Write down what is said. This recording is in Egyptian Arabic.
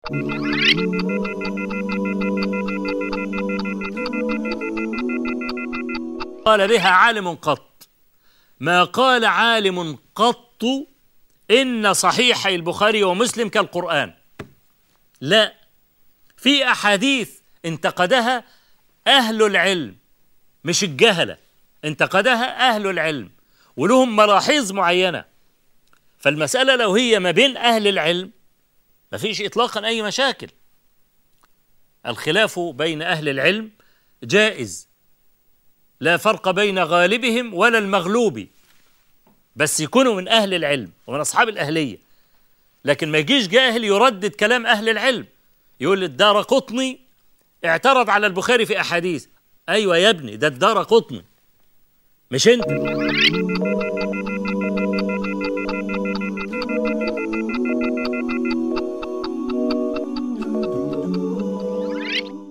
قال بها عالم قط ما قال عالم قط إن صحيحي البخاري ومسلم كالقرآن لا في أحاديث انتقدها أهل العلم مش الجهلة انتقدها أهل العلم ولهم ملاحظ معينة فالمسألة لو هي ما بين أهل العلم ما فيش إطلاقا أي مشاكل الخلاف بين أهل العلم جائز لا فرق بين غالبهم ولا المغلوب بس يكونوا من أهل العلم ومن أصحاب الأهلية لكن ما يجيش جاهل يردد كلام أهل العلم يقول الدار قطني اعترض على البخاري في أحاديث أيوة يا ابني ده الدار قطني مش أنت